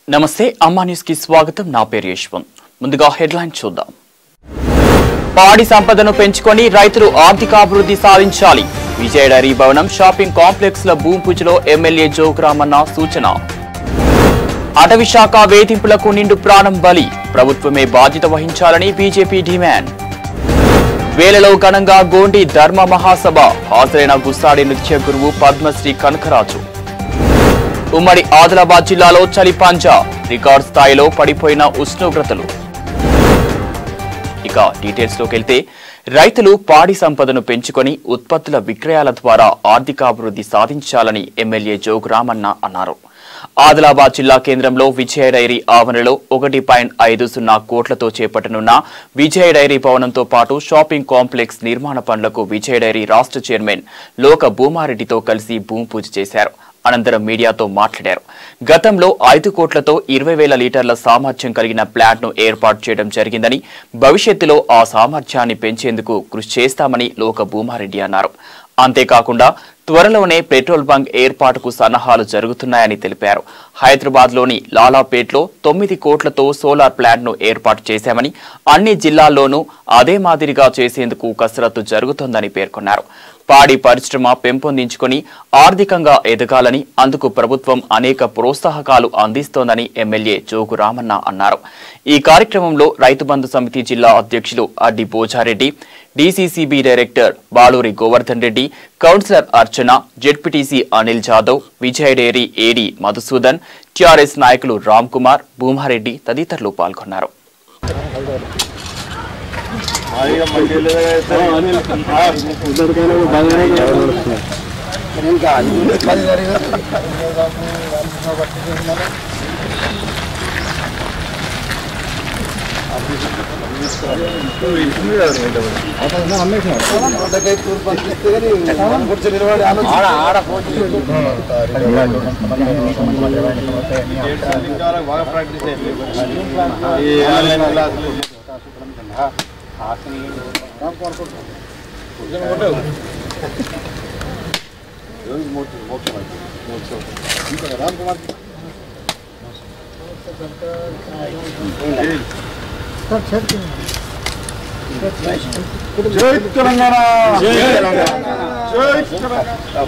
నమస్తే అమ్మా న్యూస్ కి స్వాగతం నా పేరు యశ్వంత్ ముందుగా హెడ్లైన్ చూద్దాం పాడి సంపదను పెంచుకొని రైతులు ఆర్థికాభివృద్ధి సాధించాలి విజయ డైరీ భవనం షాపింగ్ కాంప్లెక్స్ ల భూమి పూజలో ఎమ్మెల్యే జోగురామన్న సూచన అటవీ శాఖ వేధింపులకు నిండు ప్రాణం బలి ప్రభుత్వమే బాధ్యత వహించాలని బీజేపీ డిమాండ్ వేలలో ఘనంగా గోండి ధర్మ మహాసభ హాజరైన గుస్సాడి నృత్య గురువు పద్మశ్రీ కనకరాజు ఉమ్మడి ఆదిలాబాద్ జిల్లాలో చలి పంజా రికార్డ్ స్థాయిలో పడిపోయిన ఉష్ణోగ్రతలు ఇక డీటెయిల్స్ లోకి వెళ్తే రైతులు పాడి సంపదను పెంచుకొని ఉత్పత్తుల విక్రయాల ద్వారా ఆర్థికాభివృద్ధి సాధించాలని ఎమ్మెల్యే జోగురామన్న అన్నారు ఆదిలాబాద్ జిల్లా కేంద్రంలో విజయ డైరీ ఆవరణలో ఒకటి పాయింట్ ఐదు సున్నా కోట్లతో చేపట్టనున్న విజయ డైరీ భవనంతో పాటు షాపింగ్ కాంప్లెక్స్ నిర్మాణ పనులకు విజయ డైరీ రాష్ట్ర చైర్మన్ లోక భూమారెడ్డితో కలిసి భూమి పూజ చేశారు అనంతరం మీడియాతో మాట్లాడారు గతంలో ఐదు కోట్లతో ఇరవై వేల లీటర్ల సామర్థ్యం కలిగిన ప్లాంట్ ను ఏర్పాటు చేయడం జరిగిందని భవిష్యత్తులో ఆ సామర్థ్యాన్ని పెంచేందుకు కృషి చేస్తామని లోక భూమారెడ్డి అన్నారు అంతేకాకుండా త్వరలోనే పెట్రోల్ బంక్ ఏర్పాటుకు సన్నాహాలు జరుగుతున్నాయని తెలిపారు హైదరాబాద్ లోని లాలాపేట్లో తొమ్మిది కోట్లతో సోలార్ ప్లాంట్ ను ఏర్పాటు చేశామని అన్ని జిల్లాల్లోనూ అదే మాదిరిగా చేసేందుకు కసరత్తు జరుగుతోందని పేర్కొన్నారు పాడి పరిశ్రమ పెంపొందించుకొని ఆర్థికంగా ఎదగాలని అందుకు ప్రభుత్వం అనేక ప్రోత్సాహకాలు అందిస్తోందని ఎమ్మెల్యే జోగు రామన్న అన్నారు ఈ కార్యక్రమంలో రైతు బంధు సమితి జిల్లా అధ్యక్షులు Addi Pochareddy DCCB director Baluri Govardhan Reddy councillor Archana ZPTC Anil Jadhav Vijay dairy AD Madhusudan TRS నాయకులు రామ్ కుమార్ భూమారెడ్డి తదితరులు పాల్గొన్నారు బాగా ప్రాక్టీస్ అయింది ఈ ఆన్లైన్ క్లాసులు జై తెలంగాణ జై తెలంగాణ జై తెలంగాణ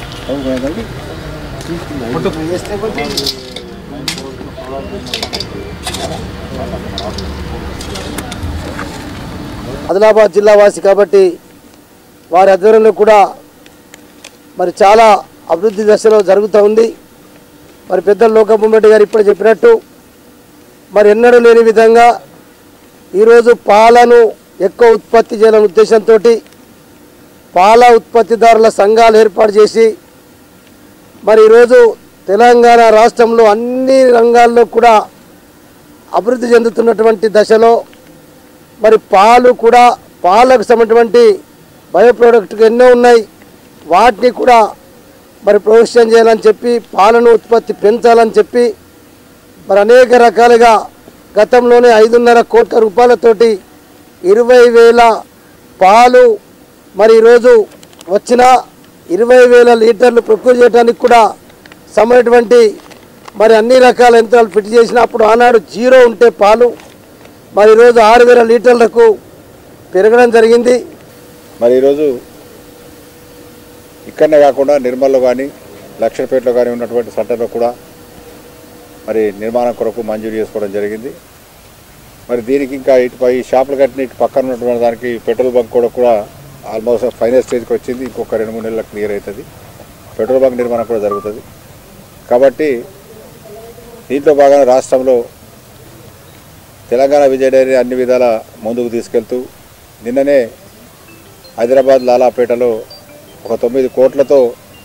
ఆదిలాబాద్ జిల్లా వాసి కాబట్టి వారి ఆధ్వర్యంలో కూడా మరి చాలా అభివృద్ధి దశలో జరుగుతూ ఉంది మరి పెద్దలు లోకభూమిరెడ్డి గారు ఇప్పుడే చెప్పినట్టు మరి ఎన్నడూ లేని విధంగా ఈరోజు పాలను ఎక్కువ ఉత్పత్తి చేయాలనే ఉద్దేశంతో పాల ఉత్పత్తిదారుల సంఘాలు ఏర్పాటు చేసి మరి ఈరోజు తెలంగాణ రాష్ట్రంలో అన్ని రంగాల్లో కూడా అభివృద్ధి చెందుతున్నటువంటి దశలో మరి పాలు కూడా పాలకు సంబంధించినటువంటి బయో ప్రోడక్ట్ ఎన్నో ఉన్నాయి వాటిని కూడా మరి ప్రొడక్షన్ చేయాలని చెప్పి పాలను ఉత్పత్తి పెంచాలని చెప్పి మరి అనేక రకాలుగా గతంలోనే ఐదున్నర కోట్ల రూపాయలతోటి ఇరవై వేల పాలు మరి ఈరోజు వచ్చిన ఇరవై వేల లీటర్లు ప్రొక్యూర్ చేయడానికి కూడా సమయటువంటి మరి అన్ని రకాల యంత్రాలు ఫిట్ చేసినప్పుడు ఆనాడు జీరో ఉంటే పాలు మరి ఈరోజు ఆరు వేల లీటర్లకు పెరగడం జరిగింది మరి ఈరోజు ఇక్కడనే కాకుండా నిర్మల్లో కానీ లక్షపేటలో కానీ ఉన్నటువంటి సెంటర్లో కూడా మరి నిర్మాణం కొరకు మంజూరు చేసుకోవడం జరిగింది మరి దీనికి ఇంకా ఇటుపై ఈ షాపులు కట్టిన ఇటు పక్కన ఉన్నటువంటి దానికి పెట్రోల్ బంక్ కూడా కూడా ఆల్మోస్ట్ ఫైనల్ స్టేజ్కి వచ్చింది ఇంకొక రెండు మూడు నెలలకు క్లియర్ అవుతుంది పెట్రోల్ బంక్ నిర్మాణం కూడా జరుగుతుంది కాబట్టి దీంట్లో భాగంగా రాష్ట్రంలో తెలంగాణ విజయ డైరీ అన్ని విధాల ముందుకు తీసుకెళ్తూ నిన్ననే హైదరాబాద్ లాలాపేటలో ఒక తొమ్మిది కోట్లతో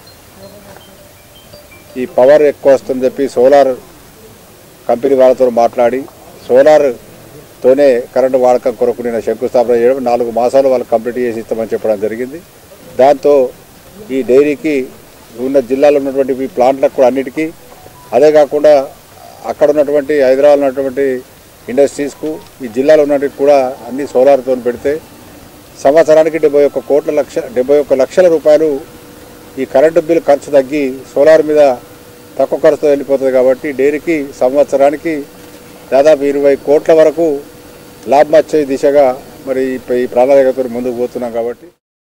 ఈ పవర్ ఎక్కువ వస్తుందని చెప్పి సోలార్ కంపెనీ వాళ్ళతో మాట్లాడి సోలార్తోనే కరెంటు వాడకం కొరకు నేను శంకుస్థాపన చేయడం నాలుగు మాసాలు వాళ్ళు కంప్లీట్ చేసి ఇస్తామని చెప్పడం జరిగింది దాంతో ఈ డైరీకి ఉన్న జిల్లాలో ఉన్నటువంటి ఈ ప్లాంట్లకు కూడా అన్నిటికీ అదే కాకుండా అక్కడ ఉన్నటువంటి హైదరాబాద్ ఉన్నటువంటి ఇండస్ట్రీస్కు ఈ జిల్లాలో ఉన్నటికి కూడా అన్ని సోలార్తో పెడితే సంవత్సరానికి డెబ్బై ఒక్క కోట్ల లక్ష డెబ్బై ఒక్క లక్షల రూపాయలు ఈ కరెంటు బిల్ ఖర్చు తగ్గి సోలార్ మీద తక్కువ ఖర్చుతో వెళ్ళిపోతుంది కాబట్టి డైరీకి సంవత్సరానికి దాదాపు ఇరవై కోట్ల వరకు లాభం వచ్చే దిశగా మరి ఈ ప్రణాళికతో ముందుకు పోతున్నాం కాబట్టి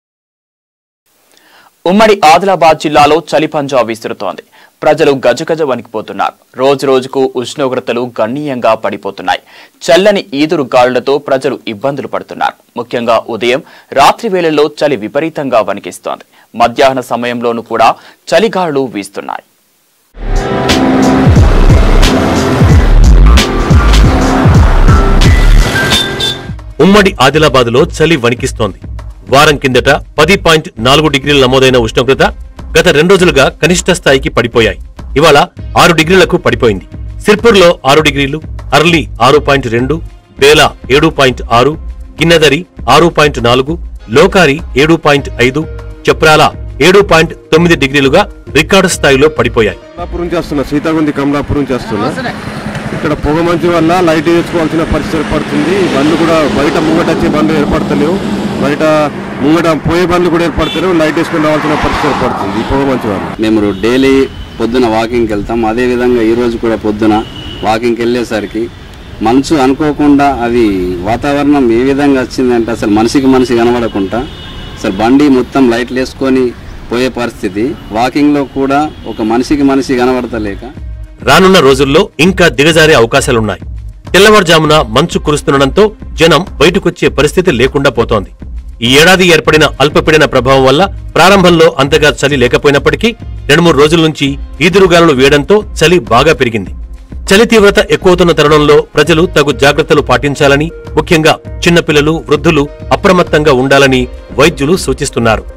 ఉమ్మడి ఆదిలాబాద్ జిల్లాలో చలి పంజా విసురుతోంది ప్రజలు గజగజ వణికిపోతున్నారు రోజు రోజుకు ఉష్ణోగ్రతలు గణనీయంగా పడిపోతున్నాయి చల్లని ఈదురు గాలులతో ప్రజలు ఇబ్బందులు పడుతున్నారు ముఖ్యంగా ఉదయం రాత్రి వేళల్లో చలి విపరీతంగా వణికిస్తోంది మధ్యాహ్న సమయంలోనూ కూడా చలిగాలులు వీస్తున్నాయి ఉమ్మడి ఆదిలాబాద్లో చలి వణికిస్తోంది వారం కిందట పది పాయింట్ నాలుగు డిగ్రీల నమోదైన ఉష్ణోగ్రత గత రెండు రోజులుగా కనిష్ట స్థాయికి పడిపోయాయి ఇవాళ ఆరు డిగ్రీలకు పడిపోయింది సిర్పూర్లో ఆరు డిగ్రీలు అర్లీ ఆరు పాయింట్ రెండు బేలా ఏడు పాయింట్ ఆరు గిన్నెదరి ఆరు పాయింట్ నాలుగు లోకారి ఏడు పాయింట్ ఐదు చప్రాల ఏడు పాయింట్ తొమ్మిది డిగ్రీలుగా రికార్డు స్థాయిలో పడిపోయాయి కమలాపూర్ నుంచి వస్తున్నా సీతాగుంది కమలాపూర్ నుంచి వస్తున్నా ఇక్కడ పొగ మంచు వల్ల లైట్ వేసుకోవాల్సిన పరిస్థితి ఏర్పడుతుంది బండ్లు కూడా బయట ముంగట వచ్చే బండ్లు ఏర్పడతలేవు బయట ముంగట పోయే బండ్లు కూడా ఏర్పడతలేవు లైట్ వేసుకుని రావాల్సిన పరిస్థితి ఏర్పడుతుంది ఈ పొగ మంచు వల్ల మేము డైలీ పొద్దున వాకింగ్కి వెళ్తాం అదేవిధంగా ఈరోజు కూడా పొద్దున వాకింగ్కి వెళ్ళేసరికి మంచు అనుకోకుండా అది వాతావరణం ఏ విధంగా వచ్చిందంటే అసలు మనిషికి మనిషి కనబడకుండా అసలు బండి మొత్తం లైట్లు వేసుకొని పోయే పరిస్థితి వాకింగ్లో కూడా ఒక మనిషికి మనిషి కనబడతలేక రానున్న రోజుల్లో ఇంకా దిగజారే అవకాశాలున్నాయి తెల్లవారుజామున మంచు కురుస్తుండటంతో జనం బయటకొచ్చే పరిస్థితి లేకుండా పోతోంది ఈ ఏడాది ఏర్పడిన అల్పపీడన ప్రభావం వల్ల ప్రారంభంలో అంతగా చలి లేకపోయినప్పటికీ రెండు మూడు రోజుల నుంచి ఈదురుగాలులు వేయడంతో చలి బాగా పెరిగింది చలి తీవ్రత ఎక్కువవుతున్న తరుణంలో ప్రజలు తగు జాగ్రత్తలు పాటించాలని ముఖ్యంగా చిన్నపిల్లలు వృద్ధులు అప్రమత్తంగా ఉండాలని వైద్యులు సూచిస్తున్నారు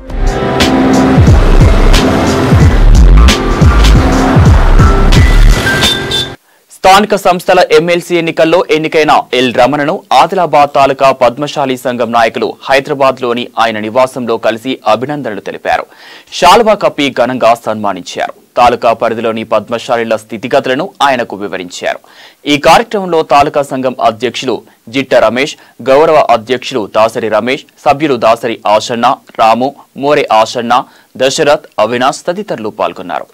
స్థానిక సంస్థల ఎమ్మెల్సీ ఎన్నికల్లో ఎన్నికైన ఎల్ రమణను ఆదిలాబాద్ తాలూకా పద్మశాలి సంఘం నాయకులు హైదరాబాద్ లోని ఆయన నివాసంలో కలిసి అభినందనలు తెలిపారు శాల్వా కప్పి ఘనంగా సన్మానించారు తాలూకా పరిధిలోని పద్మశాలిల స్థితిగతులను ఆయనకు వివరించారు ఈ కార్యక్రమంలో తాలూకా సంఘం అధ్యక్షులు జిట్ట రమేష్ గౌరవ అధ్యక్షులు దాసరి రమేష్ సభ్యులు దాసరి ఆషన్న రాము మోరే ఆషన్న దశరథ్ అవినాష్ తదితరులు పాల్గొన్నారు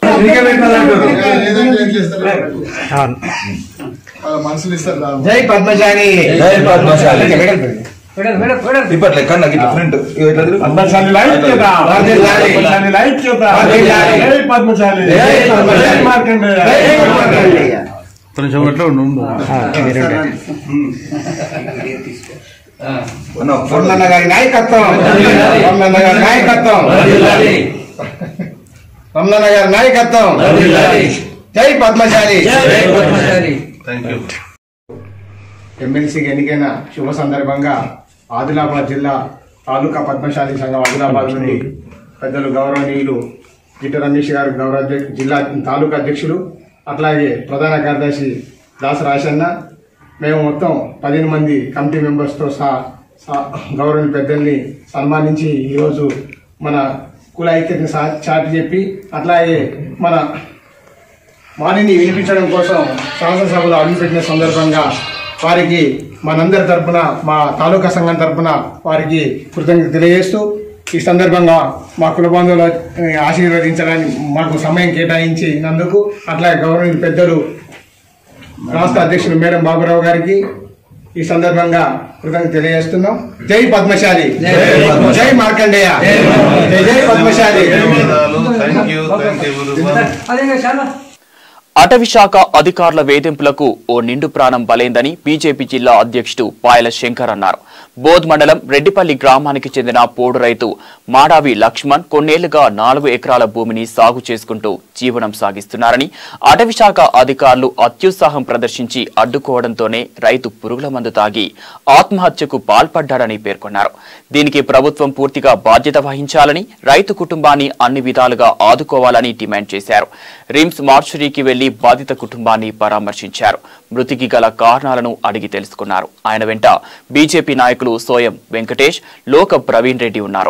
జై పద్మశాలి జై పద్మశాలి ఇప్పట్లే కన్నా గిట్ల ఫ్రంట్ ఇట్లా తిరుగు. పద్మశాలి లైట్ చూద్దాం పద్మశాలి లైట్ చూద్దాం జై పద్మశాలి జై పద్మశాలి జై మార్కండేయ జై మార్కండేయ అన్న, పొన్నన్న గారి నాయకత్వం పొన్నన్న గారి నాయకత్వం పొన్నన్న గారి నాయకత్వం జై పద్మశాలి ఎమ్మెల్సీకి ఎన్నికైన శుభ సందర్భంగా ఆదిలాబాద్ జిల్లా తాలూకా పద్మశాలి సంఘం ఆదిలాబాద్ నుండి పెద్దలు గౌరవనీయులు జిట్ట రమేష్ గారు గౌరవ అధ్యక్ష- జిల్లా తాలూకా అధ్యక్షులు అట్లాగే ప్రధాన కార్యదర్శి దాస రాశన్న మేము మొత్తం పదిహేను మంది కమిటీ మెంబర్స్తో సహా సహా గౌరవ పెద్దల్ని సన్మానించి ఈరోజు మన కుల ఐక్యతని సా చాటి చెప్పి అట్లాగే మన వాణిని వినిపించడం కోసం శాసనసభలో అడుగుపెట్టిన సందర్భంగా వారికి మనందరి తరపున మా తాలూకా సంఘం తరపున వారికి కృతజ్ఞత తెలియజేస్తూ ఈ సందర్భంగా మా కుల బంధువులు ఆశీర్వదించడానికి మాకు సమయం కేటాయించినందుకు అట్లాగే గౌరవ పెద్దలు రాష్ట్ర అధ్యక్షులు మేడం బాబురావు గారికి ఈ సందర్భంగా కృతజ్ఞత తెలియజేస్తున్నాం జై పద్మశాలి జై మార్కండేయ జై జై పద్మశాలి అటవీ శాఖ అధికారుల వేధింపులకు ఓ నిండు ప్రాణం బలైందని బీజేపీ జిల్లా అధ్యక్షుడు పాయల శంకర్ అన్నారు బోధ్ మండలం రెడ్డిపల్లి గ్రామానికి చెందిన పోడు రైతు మాడావి లక్ష్మణ్ కొన్నేళ్లుగా నాలుగు ఎకరాల భూమిని సాగు చేసుకుంటూ జీవనం సాగిస్తున్నారని అటవీ శాఖ అధికారులు అత్యుత్సాహం ప్రదర్శించి అడ్డుకోవడంతోనే రైతు పురుగుల మందు తాగి ఆత్మహత్యకు పాల్పడ్డారని పేర్కొన్నారు దీనికి ప్రభుత్వం పూర్తిగా బాధ్యత వహించాలని రైతు కుటుంబాన్ని అన్ని విధాలుగా ఆదుకోవాలని డిమాండ్ చేశారు రిమ్స్ మార్చురీకి వెళ్లి బాధిత కుటుంబాన్ని పరామర్శించారు మృతికి గల కారణాలను అడిగి తెలుసుకున్నారు ఆయన వెంట బీజేపీ నాయకులు సోయం వెంకటేష్ లోక ప్రవీణ్ రెడ్డి ఉన్నారు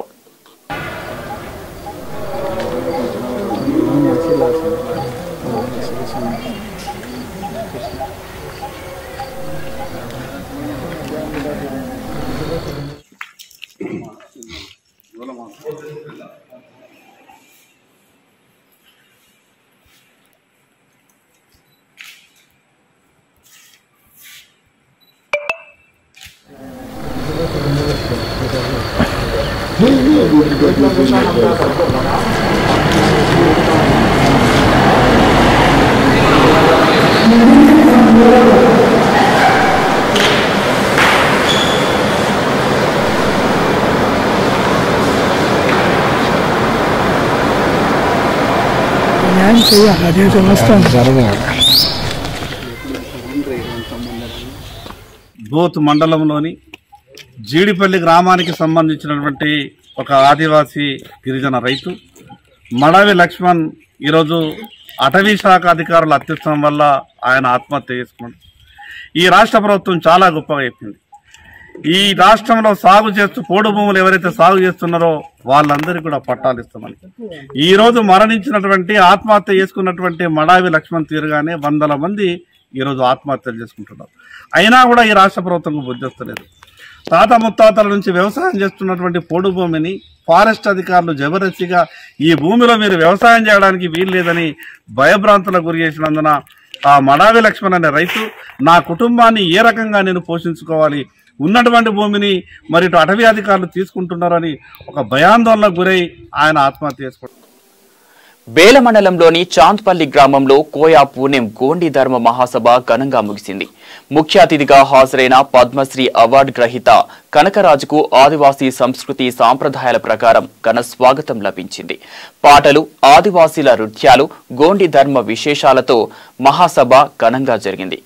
బూత్ మండలంలోని జీడిపల్లి గ్రామానికి సంబంధించినటువంటి ఒక ఆదివాసీ గిరిజన రైతు మడవి లక్ష్మణ్ ఈరోజు అటవీ శాఖ అధికారుల అత్యుత్సవం వల్ల ఆయన ఆత్మహత్య చేసుకున్నాడు ఈ రాష్ట్ర ప్రభుత్వం చాలా గొప్పగా చెప్పింది ఈ రాష్ట్రంలో సాగు చేస్తూ పోడు భూములు ఎవరైతే సాగు చేస్తున్నారో వాళ్ళందరికీ కూడా పట్టాలు ఇస్తామని ఈ రోజు మరణించినటువంటి ఆత్మహత్య చేసుకున్నటువంటి మడావి లక్ష్మణ్ తీరుగానే వందల మంది ఈ రోజు ఆత్మహత్యలు చేసుకుంటున్నారు అయినా కూడా ఈ రాష్ట్ర ప్రభుత్వం బుద్ధిస్తలేదు తాత ముత్తాతల నుంచి వ్యవసాయం చేస్తున్నటువంటి పోడు భూమిని ఫారెస్ట్ అధికారులు జబర్దస్తిగా ఈ భూమిలో మీరు వ్యవసాయం చేయడానికి వీలు లేదని భయభ్రాంతులకు గురి చేసినందున ఆ మడావి లక్ష్మణ్ అనే రైతు నా కుటుంబాన్ని ఏ రకంగా నేను పోషించుకోవాలి ఉన్నటువంటి భూమిని మరి ఇటు అటవీ అధికారులు తీసుకుంటున్నారని ఒక భయాందోళనకు గురై ఆయన ఆత్మహత్య చేసుకుంటారు బేల మండలంలోని చాంద్పల్లి గ్రామంలో కోయా పూణెం గోండి ధర్మ మహాసభ ఘనంగా ముగిసింది ముఖ్య అతిథిగా హాజరైన పద్మశ్రీ అవార్డు గ్రహీత కనకరాజుకు ఆదివాసీ సంస్కృతి సాంప్రదాయాల ప్రకారం ఘన స్వాగతం లభించింది పాటలు ఆదివాసీల నృత్యాలు గోండి ధర్మ విశేషాలతో మహాసభ ఘనంగా జరిగింది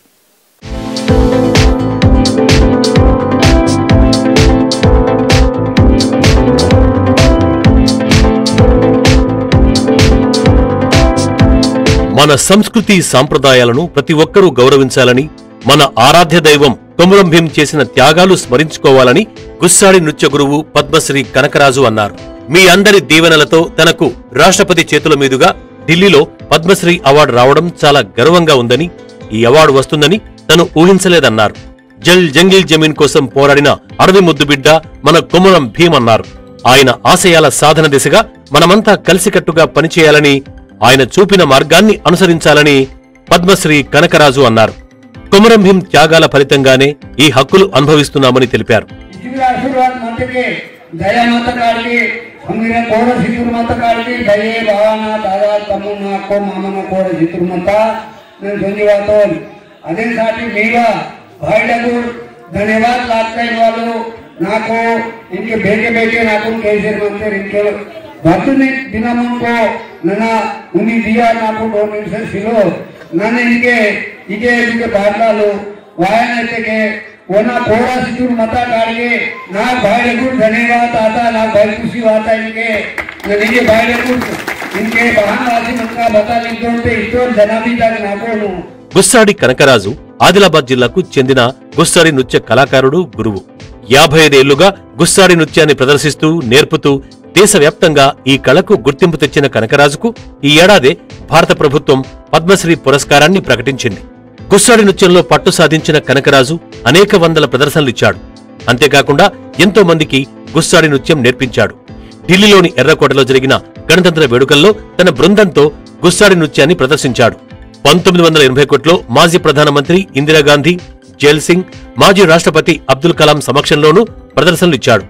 మన సంస్కృతి సాంప్రదాయాలను ప్రతి ఒక్కరూ గౌరవించాలని మన ఆరాధ్య దైవం కొమురం భీం చేసిన త్యాగాలు స్మరించుకోవాలని గుస్సాడి నృత్య గురువు పద్మశ్రీ కనకరాజు అన్నారు మీ అందరి దీవెనలతో తనకు రాష్ట్రపతి చేతుల మీదుగా ఢిల్లీలో పద్మశ్రీ అవార్డు రావడం చాలా గర్వంగా ఉందని ఈ అవార్డు వస్తుందని తను ఊహించలేదన్నారు జల్ జంగిల్ జమీన్ కోసం పోరాడిన అడవి ముద్దుబిడ్డ మన కొమురం భీం అన్నారు ఆయన ఆశయాల సాధన దిశగా మనమంతా కలిసికట్టుగా పనిచేయాలని ఆయన చూపిన మార్గాన్ని అనుసరించాలని పద్మశ్రీ కనకరాజు అన్నారు కొమరం భీం త్యాగాల ఫలితంగానే ఈ హక్కులు అనుభవిస్తున్నామని తెలిపారు జీవుల ఆశీర్వాద మంత్రికి దయామాత కాడికి ಹಂಗಿನ ಕೋಡ ಸಿಕ್ಕರು ಮತ ಕಾಡಿಗೆ ದಯೆ ಭಾವನ దాదా తమ్మున్న అక్కో మామన్న కోడ సిక్కురు మత నేను ధన్యవాదో అదే సాటి మీగా భాయిలకు ధన్యవాद लागते వాళ్ళు నాకు इनके बेटे बेटे నాకు కేసీఆర్ మంత్రి इनके భక్తుని దినమంకో నన్న ఉని దియా నాకు दो निमिष सिलो నన్ను इनके ఇకే ఇनके బాట్లాలు వాయనైతే ఓనా కోడా సిక్కురు మత కాడిಗೆ నా భాయిలకు ధన్యవాद आता నా భాई खुशी आता इनके ನನಗೆ భాయిలకు इनके बहन राशि मनका बता लिखते इतो जनाबी तक నాకోను గుస్సాడి కనకరాజు ఆదిలాబాద్ జిల్లాకు చెందిన గుస్సాడి నృత్య కళాకారుడు గురువు యాభై ఐదేళ్లుగా గుస్సాడి నృత్యాన్ని ప్రదర్శిస్తూ నేర్పుతూ దేశవ్యాప్తంగా ఈ కళకు గుర్తింపు తెచ్చిన కనకరాజుకు ఈ ఏడాది భారత ప్రభుత్వం పద్మశ్రీ పురస్కారాన్ని ప్రకటించింది గుస్సాడి నృత్యంలో పట్టు సాధించిన కనకరాజు అనేక వందల ప్రదర్శనలిచ్చాడు అంతేకాకుండా ఎంతో మందికి గుస్సాడి నృత్యం నేర్పించాడు ఢిల్లీలోని ఎర్రకోటలో జరిగిన గణతంత్ర వేడుకల్లో తన బృందంతో గుస్సాడి నృత్యాన్ని ప్రదర్శించాడు పంతొమ్మిది వందల ఎనభై ఒకటిలో మాజీ ప్రధానమంత్రి ఇందిరాగాంధీ జైల్ సింగ్ మాజీ రాష్ట్రపతి అబ్దుల్ కలాం సమక్షంలోనూ ప్రదర్శనలిచ్చాడు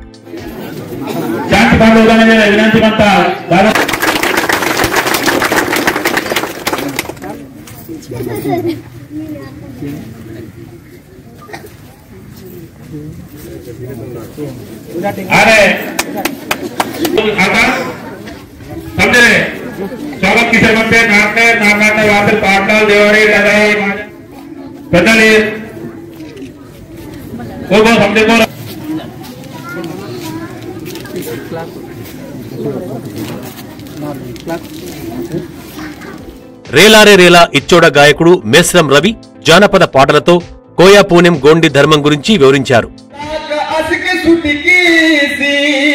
శాంతి బాంధవులని నేను వినంతిమంతా దాదాపు अरे आकाश समझे स्वागत किसे बनते नाटक नाटक वापस पाटल देवरी लगाई పెద్దలి ఓగో సమझे बोल రేలారే రేలా ఇచ్చోడ గాయకుడు మేస్రం రవి జానపద పాటలతో కోయా పూణెం గోండి ధర్మం గురించి వివరించారు असके सुटिकी सी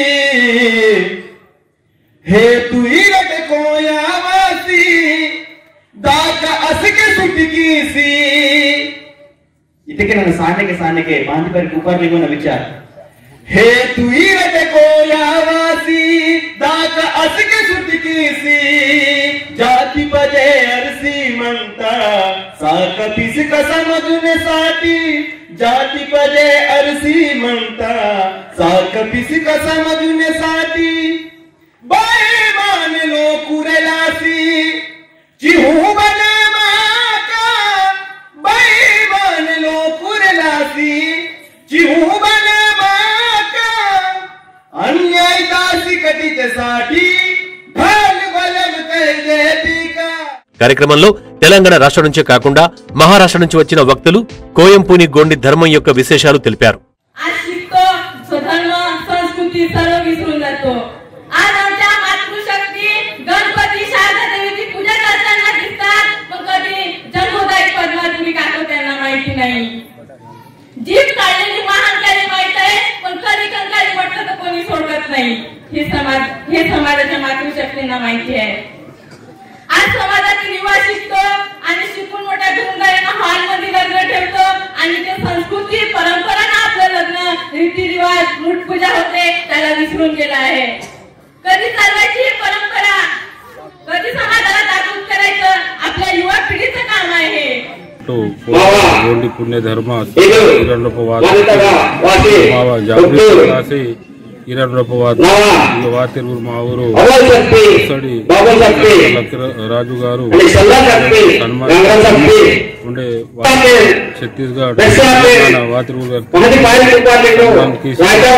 हे तू इरट कोयावासी दाक असके सुटिकी सी ಇದಕ್ಕೆ ನನ್ನ ಸಾಧನೆಗೆ ಸಾಧನೆಗೆ ಬಾಂಧಿ ಬಾರಿ ಕುಪಾರ್ಲಿಗೂ ನ ವಿಚಾರ हे तू इरट कोयावासी दाक असके सुटिकी सी जाती बजे अरसी म्हणता साक पिसक समजण्यासाठी जाती बजे अरसी म्हणता चाक पिसी का समजण्यासाठी बाई मानलो कुरेलासी चिहू बने माका बाई मानलो कुरेलासी चिहू बने माका अन्याय दासी कटितेसाठी ढाल बलम कैदे टीका కార్యక్రమంలో తెలంగాణ రాష్ట్రం నుంచే కాకుండా మహారాష్ట్ర నుంచి వచ్చిన వక్తలు కోయంపూని గోండి ధర్మం యొక్క విశేషాలు తెలిపారు शिकतो स्वधर्म संस्कृती सर्व विसरून जातो आज आमच्या मातृशक्ती गणपती शारदा देवीची पूजा करताना दिसतात पण कधी जन्मोदायक पद्मा तुम्ही काढतो त्यांना माहिती नाही जीभ काढलेली महान कार्य माहित आहे पण कधी कंकाळी म्हटलं तर कोणी सोडत नाही हे समाज हे समाजाच्या मातृशक्तींना माहिती आहे आज समाजातील युवा शिकतो आणि शिकून मोठ्या धुमधाऱ्यानं हॉल मध्ये लग्न ठेवतो आणि ते संस्कृती परंपरानं आपलं लग्न रीतिरिवाज मूठपूजा होते त्याला विसरून गेला आहे कधी चालवायची ही परंपरा कधी समाजाला जागृत करायचं आपल्या युवा पिढीचं काम आहे तो गोंडी पुण्य धर्मात हिरणोपवाद ಮಾವ ಜಾಗೃತಿ ಹಿರಣ್ಯಪ್ಪವಾದ ಈಗ ವಾತಿರ್ಗುರು ಮಾವರು ಸಡಿ ರಾಜು గారు సన్మాన ఉండే ఛత్తీస్గఢ్ తెలంగాణ వాతిర్గురు గారు సన్మాన్కి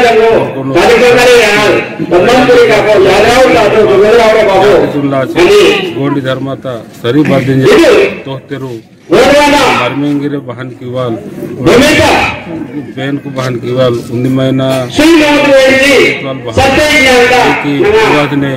गोंडी धर्माता सरी बांधून तो तेरू మర్మింగిరి బహన్ కివాల్ బేన్ కు బహన్ కివాల్ ఉందిమైన వివాదనే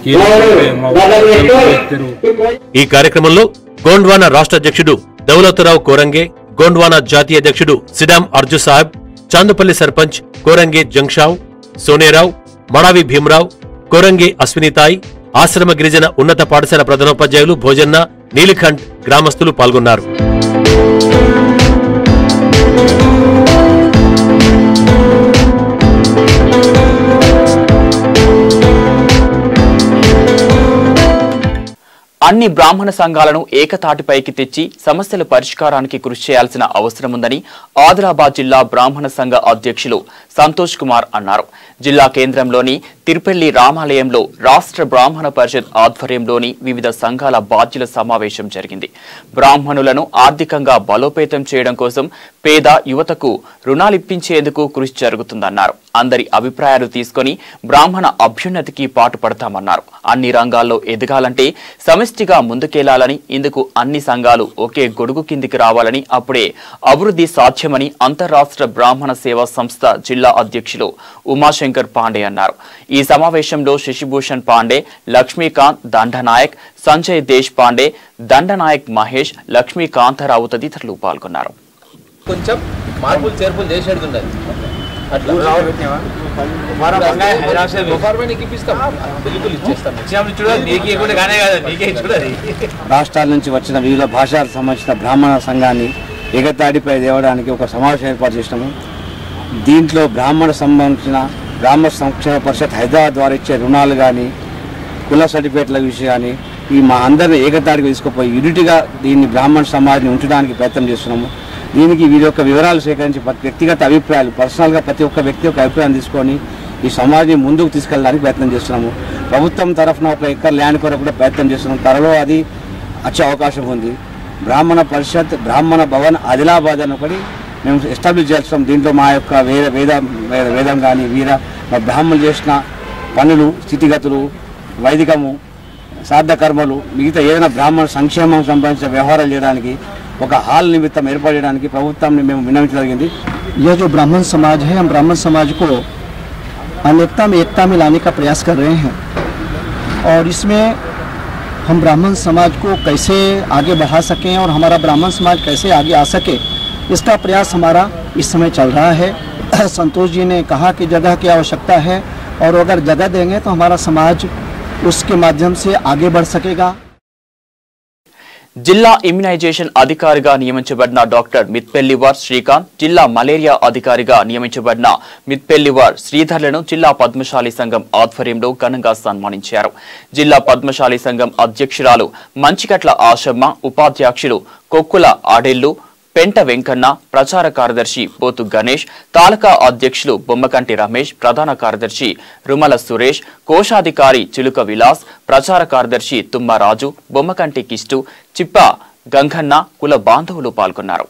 ఈ కార్యక్రమంలో గోండ్వానా రాష్ట్ర అధ్యక్షుడు దౌలతరావు కోరంగే గోండ్వానా జాతీయ అధ్యక్షుడు సిడాం అర్జు సాహెబ్ చాందుపల్లి సర్పంచ్ కోరంగే జంక్షావ్ సోనేరావు మడావి భీమరావు కోరంగే అశ్వినితాయ్ ఆశ్రమ గిరిజన ఉన్నత పాఠశాల ప్రధానోపాధ్యాయులు భోజన్న నీలిఖండ్ గ్రామస్తులు పాల్గొన్నారు అన్ని బ్రాహ్మణ సంఘాలను ఏకతాటిపైకి తెచ్చి సమస్యల పరిష్కారానికి కృషి చేయాల్సిన అవసరముందని ఆదిలాబాద్ జిల్లా బ్రాహ్మణ సంఘ అధ్యక్షులు సంతోష్ కుమార్ అన్నారు జిల్లా కేంద్రంలోని తిరుపల్లి రామాలయంలో రాష్ట్ర బ్రాహ్మణ పరిషత్ ఆధ్వర్యంలోని వివిధ సంఘాల బాధ్యుల సమావేశం జరిగింది బ్రాహ్మణులను ఆర్థికంగా బలోపేతం చేయడం కోసం పేద యువతకు రుణాలిప్పించేందుకు కృషి జరుగుతుందన్నారు అందరి అభిప్రాయాలు తీసుకొని బ్రాహ్మణ అభ్యున్నతికి పాటుపడతామన్నారు అన్ని రంగాల్లో ఎదగాలంటే సమిష్టిగా ముందుకెళ్లాలని ఇందుకు అన్ని సంఘాలు ఒకే గొడుగు కిందికి రావాలని అప్పుడే అభివృద్ధి సాధ్యమని అంతర్రాష్ట్ర బ్రాహ్మణ సేవా సంస్థ జిల్లా అధ్యక్షులు ఉమాశంకర్ పాండే అన్నారు ఈ సమావేశంలో శశిభూషణ్ పాండే లక్ష్మీకాంత్ దండనాయక్ సంజయ్ దేశ్ పాండే దండనాయక్ మహేష్ లక్ష్మీకాంతరావు తదితరులు పాల్గొన్నారు కొంచెం మార్పులు చేర్పులు చేసేది ఉన్నది అట్లా గవర్నమెంట్ ఇప్పిస్తాం బిల్కులు ఇచ్చేస్తాం ఇచ్చినప్పుడు చూడాలి నీకు ఇవ్వకుండా కానే కాదు నీకే చూడాలి రాష్ట్రాల నుంచి వచ్చిన వివిధ భాషలకు సంబంధించిన బ్రాహ్మణ సంఘాన్ని ఎగతాడిపై తేవడానికి ఒక సమావేశం ఏర్పాటు చేసినాము దీంట్లో బ్రాహ్మణ సంబంధించిన బ్రాహ్మణ సంక్షేమ పరిషత్ హైదరాబాద్ ద్వారా ఇచ్చే రుణాలు కానీ కుల సర్టిఫికేట్ల విషయం కానీ ఈ మా అందరిని ఏకతాడికి తీసుకుపోయి యూనిట్గా దీన్ని బ్రాహ్మణ సమాజ్ని ఉంచడానికి ప్రయత్నం చేస్తున్నాము దీనికి వీరి యొక్క వివరాలు సేకరించి ప్రతి వ్యక్తిగత అభిప్రాయాలు పర్సనల్గా ప్రతి ఒక్క వ్యక్తి యొక్క అభిప్రాయం తీసుకొని ఈ సమాజాన్ని ముందుకు తీసుకెళ్ళడానికి ప్రయత్నం చేస్తున్నాము ప్రభుత్వం తరఫున ఒక ఎక్కర్ ల్యాండ్ కొరకు కూడా ప్రయత్నం చేస్తున్నాం త్వరలో అది వచ్చే అవకాశం ఉంది బ్రాహ్మణ పరిషత్ బ్రాహ్మణ భవన్ ఆదిలాబాద్ అని ఒకటి మేము ఎస్టాబ్లిష్ చేస్తున్నాం దీంట్లో మా యొక్క వేద వేద వేద- వేదం కానీ వీర మా బ్రాహ్మణులు చేసిన పనులు స్థితిగతులు వైదికము శ్రాద్ధ కర్మలు మిగతా ఏదైనా బ్రాహ్మణ సంక్షేమం సంబంధించిన వ్యవహారాలు చేయడానికి ఒక హాల్ నిమిత్తం ఏర్పాటు చేయడానికి ప్రభుత్వాన్ని మేము విన్నవించడం జరిగింది यह जो ब्राह्मण समाज है हम ब्राह्मण समाज को अनेकता में एकता में लाने का प्रयास कर रहे हैं और इसमें हम ब्राह्मण समाज को कैसे आगे बढ़ा सकें और हमारा ब्राह्मण समाज कैसे आगे आ सके इसका प्रयास हमारा इस समय चल रहा है संतोष जी ने कहा कि जगह की आवश्यकता है और अगर जगह देंगे तो हमारा समाज उसके माध्यम से आगे बढ़ सकेगा జిల్లా ఇమ్యునైజేషన్ అధికారిగా నియమించబడిన డాక్టర్ మిత్పెల్లివార్ శ్రీకాంత్ జిల్లా మలేరియా అధికారిగా నియమించబడిన మిత్పెల్లివార్ శ్రీధర్లను జిల్లా పద్మశాలి సంఘం ఆధ్వర్యంలో ఘనంగా సన్మానించారు జిల్లా పద్మశాలి సంఘం అధ్యక్షురాలు మంచికట్ల ఆశమ్మ ఉపాధ్యక్షులు కొక్కుల ఆడెల్లు పెంట వెంకన్న ప్రచార కార్యదర్శి పోతు గణేష్ తాలూకా అధ్యక్షులు బొమ్మకంటి రమేష్ ప్రధాన కార్యదర్శి రుమల సురేష్ కోశాధికారి చిలుక విలాస్ ప్రచార కార్యదర్శి తుమ్మరాజు బొమ్మకంటి కిష్టు చిప్ప గంగన్న కుల బాంధవులు పాల్గొన్నారు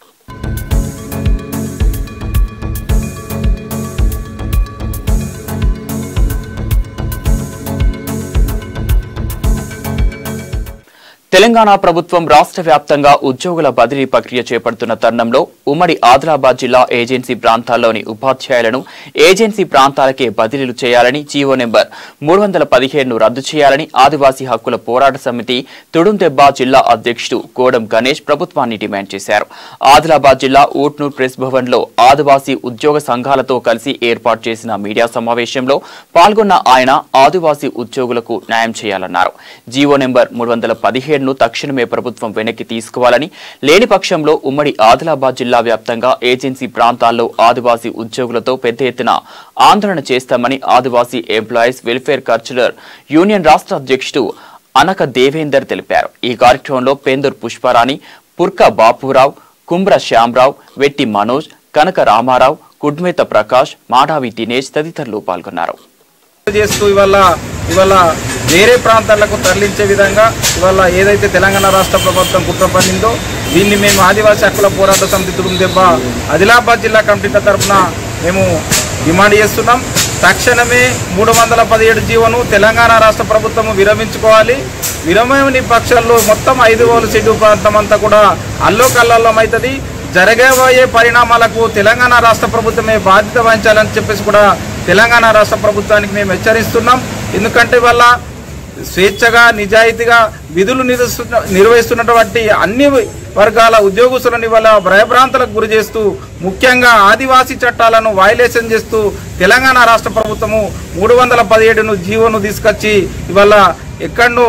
తెలంగాణ ప్రభుత్వం రాష్ట్ర వ్యాప్తంగా ఉద్యోగుల బదిలీ ప్రక్రియ చేపడుతున్న తరుణంలో ఉమ్మడి ఆదిలాబాద్ జిల్లా ఏజెన్సీ ప్రాంతాల్లోని ఉపాధ్యాయులను ఏజెన్సీ ప్రాంతాలకే బదిలీలు చేయాలని జీవో నెంబర్ మూడు వందల పదిహేడును రద్దు చేయాలని ఆదివాసీ హక్కుల పోరాట సమితి తుడుందెబ్బ జిల్లా అధ్యక్షుడు కోడం గణేష్ ప్రభుత్వాన్ని డిమాండ్ చేశారు ఆదిలాబాద్ జిల్లా ఊట్నూర్ ప్రెస్ భవన్ లో ఆదివాసీ ఉద్యోగ సంఘాలతో కలిసి ఏర్పాటు చేసిన మీడియా సమావేశంలో పాల్గొన్న ఆయన ఆదివాసీ ఉద్యోగులకు న్యాయం చేయాలన్నారు జీవో నెంబర్ మూడు వందల పదిహేడును తక్షణమే ప్రభుత్వం వెనక్కి తీసుకోవాలని లేని పక్షంలో ఉమ్మడి ఆదిలాబాద్ జిల్లా వ్యాప్తంగా ఏజెన్సీ ప్రాంతాల్లో ఆదివాసీ ఉద్యోగులతో పెద్ద ఎత్తున ఆందోళన చేస్తామని Adivasi employees welfare cultural union రాష్ట్ర అధ్యక్షుడు అనక దేవేందర్ తెలిపారు ఈ కార్యక్రమంలో పేందూర్ పుష్పరాణి పుర్క బాపురావు కుంబ్ర శ్యాంరావు వెట్టి మనోజ్ కనక రామారావు కుడ్మేత ప్రకాష్ మాడావి దినేష్ తదితరులు పాల్గొన్నారు చేస్తూ ఇవాళ ఇవాళ వేరే ప్రాంతాలకు తరలించే విధంగా ఇవాళ ఏదైతే తెలంగాణ రాష్ట్ర ప్రభుత్వం కుట్ర పన్నిందో దీన్ని మేము ఆదివాసీ హక్కుల పోరాట సమితి తుడుందెబ్బ ఆదిలాబాద్ జిల్లా కమిటీ తరఫున మేము డిమాండ్ చేస్తున్నాం తక్షణమే మూడు వందల పదిహేడు జీవోను తెలంగాణ రాష్ట్ర ప్రభుత్వం విరమించుకోవాలి విరమని పక్షాల్లో మొత్తం ఐదు వేల షెడ్యూల్ ప్రాంతం అంతా కూడా అల్లో కల్లోలం అవుతుంది జరగబోయే పరిణామాలకు తెలంగాణ రాష్ట్ర ప్రభుత్వమే బాధ్యత వహించాలని చెప్పేసి కూడా తెలంగాణ రాష్ట్ర ప్రభుత్వానికి మేము హెచ్చరిస్తున్నాం ఎందుకంటే వల్ల స్వేచ్ఛగా నిజాయితీగా విధులు నిర్వహిస్తున్న నిర్వహిస్తున్నటువంటి అన్ని వర్గాల ఉద్యోగస్తులను ఇవాళ భయభ్రాంతులకు గురి చేస్తూ ముఖ్యంగా ఆదివాసీ చట్టాలను వైలేషన్ చేస్తూ తెలంగాణ రాష్ట్ర ప్రభుత్వము మూడు వందల పదిహేడును జీవోను తీసుకొచ్చి ఇవాళ ఎక్కడో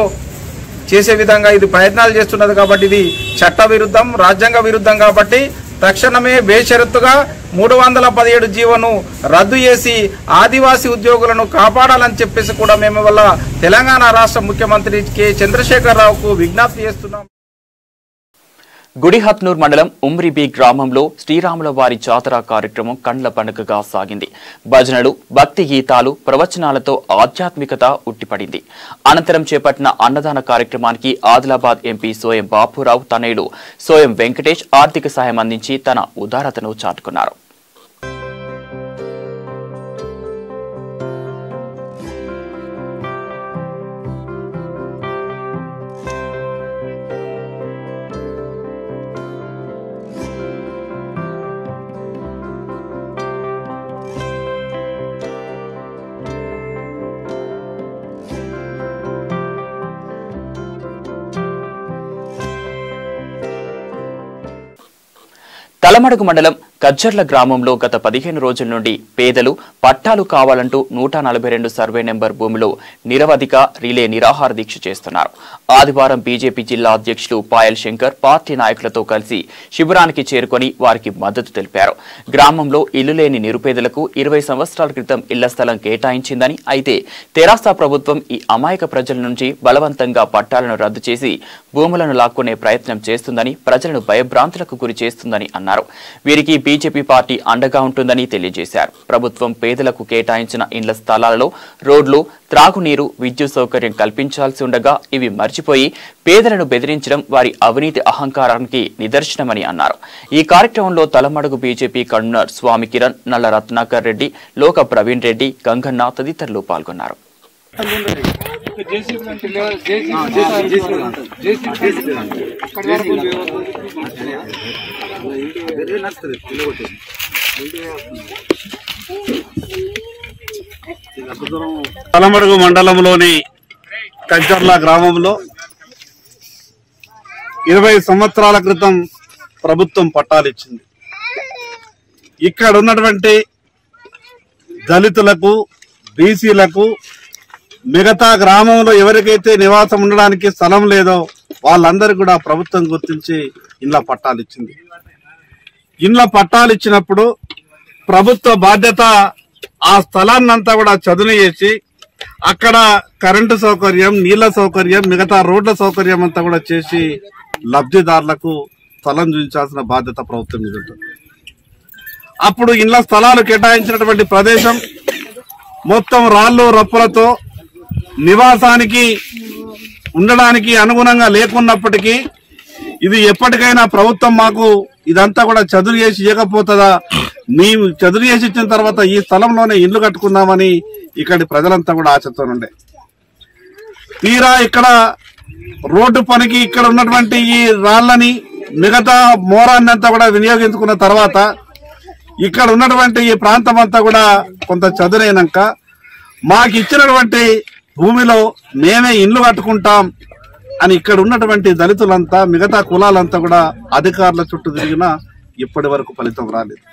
చేసే విధంగా ఇది ప్రయత్నాలు చేస్తున్నది కాబట్టి ఇది చట్ట విరుద్ధం రాజ్యాంగ విరుద్ధం కాబట్టి తక్షణమే బేషరత్తుగా మూడు వందల పదిహేడు జీవోను రద్దు చేసి ఆదివాసీ ఉద్యోగులను కాపాడాలని చెప్పేసి కూడా మేము వల్ల తెలంగాణ రాష్ట్ర ముఖ్యమంత్రి కె చంద్రశేఖరరావుకు విజ్ఞప్తి చేస్తున్నాం గుడిహత్నూర్ మండలం ఉమ్రిబి గ్రామంలో శ్రీరాముల వారి జాతర కార్యక్రమం కండ్ల పండుగగా సాగింది భజనలు భక్తి గీతాలు ప్రవచనాలతో ఆధ్యాత్మికత ఉట్టిపడింది అనంతరం చేపట్టిన అన్నదాన కార్యక్రమానికి ఆదిలాబాద్ ఎంపీ సోయం బాపురావు తనయుడు సోయం వెంకటేష్ ఆర్థిక సాయం అందించి తన ఉదారతను చాటుకున్నారు తలమడుగు మండలం కజ్జర్ల గ్రామంలో గత పదిహేను రోజుల నుండి పేదలు పట్టాలు కావాలంటూ నూట నలభై రెండు సర్వే నెంబర్ భూమిలో నిరవధిక రిలే నిరాహార దీక్ష చేస్తున్నారు ఆదివారం బీజేపీ జిల్లా అధ్యక్షులు పాయల్ శంకర్ పార్టీ నాయకులతో కలిసి శిబిరానికి చేరుకొని వారికి మద్దతు తెలిపారు గ్రామంలో ఇల్లు లేని నిరుపేదలకు ఇరవై సంవత్సరాల క్రితం ఇళ్ల స్థలం కేటాయించిందని అయితే తెరాస ప్రభుత్వం ఈ అమాయక ప్రజల నుంచి బలవంతంగా పట్టాలను రద్దు చేసి భూములను లాక్కునే ప్రయత్నం చేస్తుందని ప్రజలను భయభ్రాంతులకు గురి చేస్తుందని అన్నారు వీరికి బీజేపీ పార్టీ అండగా ఉంటుందని తెలియజేశారు ప్రభుత్వం పేదలకు కేటాయించిన ఇండ్ల స్థలాలలో రోడ్లు త్రాగునీరు విద్యుత్ సౌకర్యం కల్పించాల్సి ఉండగా ఇవి మర్చిపోయి పేదలను బెదిరించడం వారి అవినీతి అహంకారానికి నిదర్శనమని అన్నారు ఈ కార్యక్రమంలో తలమడుగు బీజేపీ కన్వీనర్ స్వామి కిరణ్ నల్ల రత్నాకర్ రెడ్డి లోక ప్రవీణ్ రెడ్డి గంగన్న తదితరులు పాల్గొన్నారు తలమడుగు మండలంలోని కంచర్ల గ్రామంలో ఇరవై సంవత్సరాల క్రితం ప్రభుత్వం పట్టాలిచ్చింది ఇక్కడ ఉన్నటువంటి దళితులకు బీసీలకు మిగతా గ్రామంలో ఎవరికైతే నివాసం ఉండడానికి స్థలం లేదో వాళ్ళందరికీ కూడా ప్రభుత్వం గుర్తించి ఇండ్ల పట్టాలు ఇచ్చింది ఇండ్ల పట్టాలు ఇచ్చినప్పుడు ప్రభుత్వ బాధ్యత ఆ స్థలాన్నంతా కూడా చదును చేసి అక్కడ కరెంటు సౌకర్యం నీళ్ల సౌకర్యం మిగతా రోడ్ల సౌకర్యం అంతా కూడా చేసి లబ్ధిదారులకు స్థలం చూపించాల్సిన బాధ్యత ప్రభుత్వం మీద ఉంటుంది అప్పుడు ఇండ్ల స్థలాలు కేటాయించినటువంటి ప్రదేశం మొత్తం రాళ్ళు రప్పలతో నివాసానికి ఉండడానికి అనుగుణంగా లేకున్నప్పటికీ ఇది ఎప్పటికైనా ప్రభుత్వం మాకు ఇదంతా కూడా చదురు చేసి ఇవ్వకపోతుందా మేము చదురు చేసి ఇచ్చిన తర్వాత ఈ స్థలంలోనే ఇల్లు కట్టుకుందామని ఇక్కడి ప్రజలంతా కూడా ఆశతో ఉండే తీరా ఇక్కడ రోడ్డు పనికి ఇక్కడ ఉన్నటువంటి ఈ రాళ్ళని మిగతా మోరాన్ని అంతా కూడా వినియోగించుకున్న తర్వాత ఇక్కడ ఉన్నటువంటి ఈ ప్రాంతం అంతా కూడా కొంత చదునైనాక మాకు ఇచ్చినటువంటి భూమిలో మేమే ఇండ్లు కట్టుకుంటాం అని ఇక్కడ ఉన్నటువంటి దళితులంతా మిగతా కులాలంతా కూడా అధికారుల చుట్టూ తిరిగినా ఇప్పటి వరకు ఫలితం రాలేదు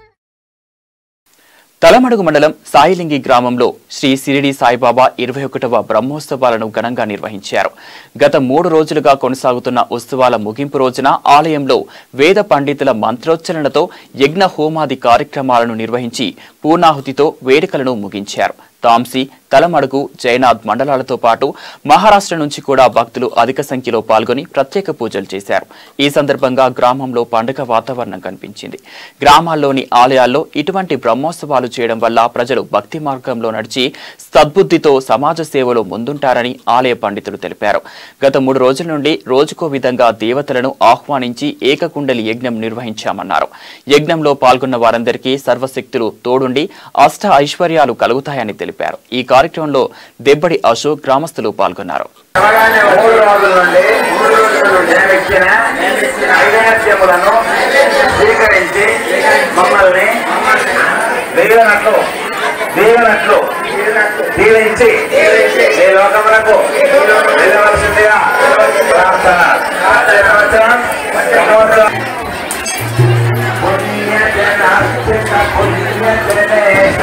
తలమడుగు మండలం సాయిలింగి గ్రామంలో శ్రీ సిరిడి సాయిబాబా ఇరవై ఒకటవ బ్రహ్మోత్సవాలను ఘనంగా నిర్వహించారు గత మూడు రోజులుగా కొనసాగుతున్న ఉత్సవాల ముగింపు రోజున ఆలయంలో వేద పండితుల మంత్రోచ్చరణతో యజ్ఞ హోమాది కార్యక్రమాలను నిర్వహించి పూర్ణాహుతితో వేడుకలను ముగించారు తాంసీ తలమడుగు జైనాథ్ మండలాలతో పాటు మహారాష్ట్ర నుంచి కూడా భక్తులు అధిక సంఖ్యలో పాల్గొని ప్రత్యేక పూజలు చేశారు ఈ సందర్భంగా గ్రామంలో పండుగ వాతావరణం కనిపించింది గ్రామాల్లోని ఆలయాల్లో ఇటువంటి బ్రహ్మోత్సవాలు చేయడం వల్ల ప్రజలు భక్తి మార్గంలో నడిచి సద్బుద్ధితో సమాజ సేవలో ముందుంటారని ఆలయ పండితులు తెలిపారు గత మూడు రోజుల నుండి రోజుకో విధంగా దేవతలను ఆహ్వానించి ఏకకుండలి యజ్ఞం నిర్వహించామన్నారు యజ్ఞంలో పాల్గొన్న వారందరికీ సర్వశక్తులు తోడుండి అష్ట ఐశ్వర్యాలు కలుగుతాయని తెలిపారు ఈ కార్యక్రమంలో దెబ్బడి అశోక్ గ్రామస్తులు పాల్గొన్నారు మూడు రోజుల నుండి మూడు రోజుల నుండి ఇచ్చిన నైవేద్యములను స్వీకరించి మమ్మల్ని దిగినట్లు దిగినట్లు దీవించి ఈ లోకములకు వెళ్ళవలసిందిగా ప్రార్థన ఈ సంవత్సరం సంవత్సరం పుణ్యజనార్చిత పుణ్యజనేశ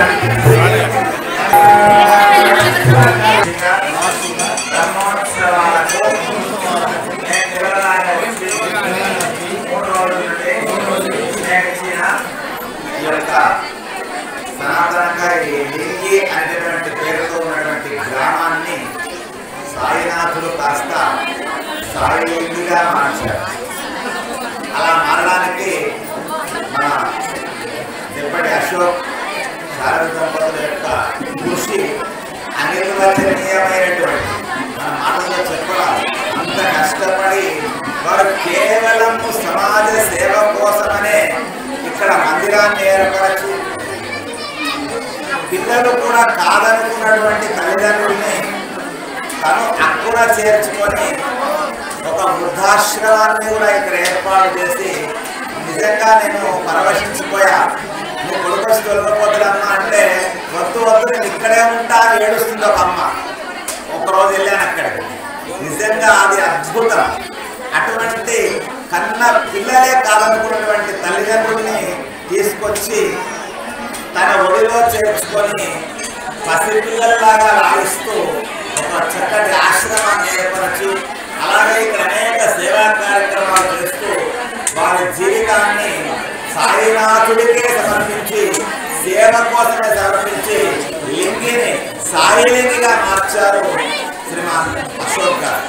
బ్రహ్మోత్సవాలకు నేను వివరాలు వచ్చి మూడు రోజుల నుండి ఇచ్చిన ఈ యొక్క సనాతనంగా ఈ లింగి అనేటువంటి పేరుతో ఉన్నటువంటి గ్రామాన్ని సాయినాథులు కాస్త సాయి లింగిగా మార్చారు అలా మారడానికి మన ఇప్పటి అశోక్ శారద దంపతుల యొక్క కృషి అనిర్వచనీయమైనటువంటి మన మాటల్లో చెప్పరాదు అంత కష్టపడి వారు కేవలం సమాజ సేవ కోసమనే ఇక్కడ మందిరాన్ని ఏర్పరచి పిల్లలు కూడా కాదనుకున్నటువంటి తల్లిదండ్రుల్ని తను అక్కున చేర్చుకొని ఒక వృద్ధాశ్రమాన్ని కూడా ఇక్కడ ఏర్పాటు చేసి నిజంగా నేను పరవశించిపోయా నీ కొడుకు వచ్చి తొలగిపోతాడమ్మా అంటే వద్దు వద్దు నేను ఇక్కడే ఉంటా అని ఏడుస్తుంది ఒక అమ్మ ఒకరోజు వెళ్ళాను అక్కడికి నిజంగా అది అద్భుతం అటువంటి కన్న పిల్లలే కాదనుకున్నటువంటి తల్లిదండ్రుల్ని తీసుకొచ్చి తన ఒడిలో చేర్చుకొని పసిపిల్లల్లాగా లాగిస్తూ ఒక చక్కటి ఆశ్రమాన్ని ఏర్పరచి అలాగే ఇక్కడ అనేక సేవా కార్యక్రమాలు చేస్తూ వారి జీవితాన్ని సాయినాథుడికే సమర్పించి సేవ కోసమే సమర్పించి లింగిని సాయిలింగిగా మార్చారు శ్రీమాన్ అశోక్ గారు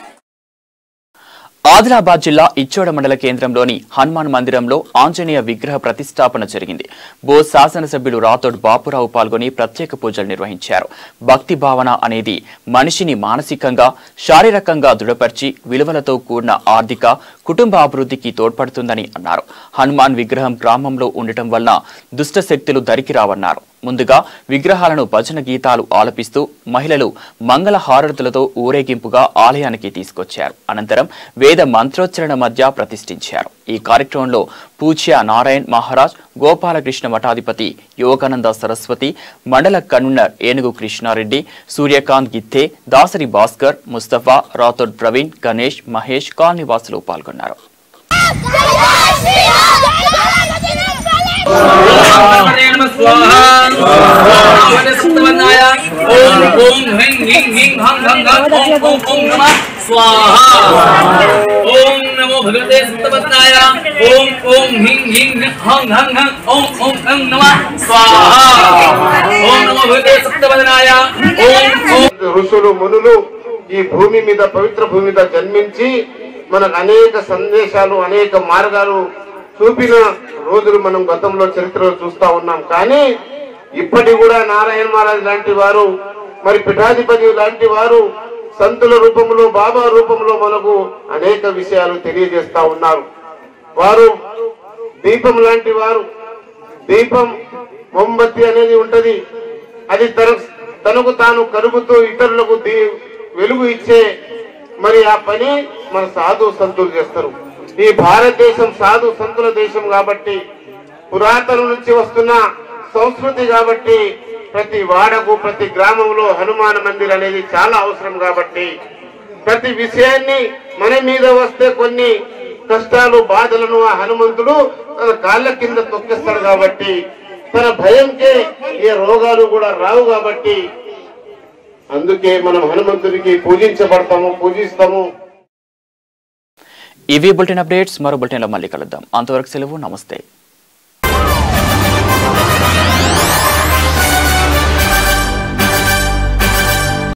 ఆదిలాబాద్ జిల్లా ఇచ్చోడ మండల కేంద్రంలోని హనుమాన్ మందిరంలో ఆంజనేయ విగ్రహ ప్రతిష్టాపన జరిగింది బో శాసనసభ్యులు రాథోడ్ బాపురావు పాల్గొని ప్రత్యేక పూజలు నిర్వహించారు భక్తి భావన అనేది మనిషిని మానసికంగా శారీరకంగా దృఢపరిచి విలువలతో కూడిన ఆర్థిక కుటుంబ అభివృద్ధికి తోడ్పడుతుందని అన్నారు హనుమాన్ విగ్రహం గ్రామంలో ఉండటం వలన దుష్ట శక్తులు దరికి రావన్నారు ముందుగా విగ్రహాలను భజన గీతాలు ఆలపిస్తూ మహిళలు మంగళ హారతులతో ఊరేగింపుగా ఆలయానికి తీసుకొచ్చారు అనంతరం వేద మంత్రోచ్చరణ మధ్య ప్రతిష్ఠించారు ఈ కార్యక్రమంలో పూజ్య నారాయణ్ మహారాజ్ గోపాలకృష్ణ మఠాధిపతి యోగానంద సరస్వతి మండల కన్వీనర్ ఏనుగు కృష్ణారెడ్డి సూర్యకాంత్ గిత్తే దాసరి భాస్కర్ ముస్తఫా రాథోడ్ ప్రవీణ్ గణేష్ మహేష్ కాలనీవాసులు పాల్గొన్నారు ఓం ఓం హ్రీం హ్రీం హ్రీం హం హం హం ఓం ఓం ఓం నమః స్వాహా ఓం నమో భగవతే సప్తపత్నాయ ఓం ఓం హ్రీం హ్రీం హం హం హం ఓం ఓం హం నమః స్వాహా ఓం నమో భగవతే సప్తపత్నాయ ఓం ఓం ఋషులు మునులు ఈ భూమి మీద పవిత్ర భూమి మీద జన్మించి మనకు అనేక సందేశాలు అనేక మార్గాలు చూపిన రోజులు మనం గతంలో చరిత్రలో చూస్తా ఉన్నాం కానీ ఇప్పటి కూడా నారాయణ మహారాజ్ లాంటి వారు మరి పీఠాధిపతి లాంటి వారు సంతుల రూపంలో బాబా రూపంలో మనకు అనేక విషయాలు తెలియజేస్తా ఉన్నారు వారు దీపం లాంటి వారు దీపం మొంబత్తి అనేది ఉంటది అది తన తనకు తాను కరుగుతూ ఇతరులకు దీ- వెలుగు ఇచ్చే మరి ఆ పని మన సాధు సంతులు చేస్తారు ఈ భారతదేశం సాధు సంతుల దేశం కాబట్టి పురాతనం నుంచి వస్తున్న సంస్కృతి కాబట్టి ప్రతి వాడకు ప్రతి గ్రామంలో హనుమాన్ మందిర్ అనేది చాలా అవసరం కాబట్టి ప్రతి విషయాన్ని మన మీద వస్తే కొన్ని కష్టాలు బాధలను ఆ హనుమంతుడు తన కాళ్ళ కింద తొక్కిస్తాడు కాబట్టి తన భయంకే ఏ రోగాలు కూడా రావు కాబట్టి అందుకే మనం హనుమంతుడికి పూజించబడతాము పూజిస్తాము ఇవి బులెటిన్ అప్డేట్స్ మరో బులెటిన్లో మళ్ళీ కలుద్దాం అంతవరకు సెలవు నమస్తే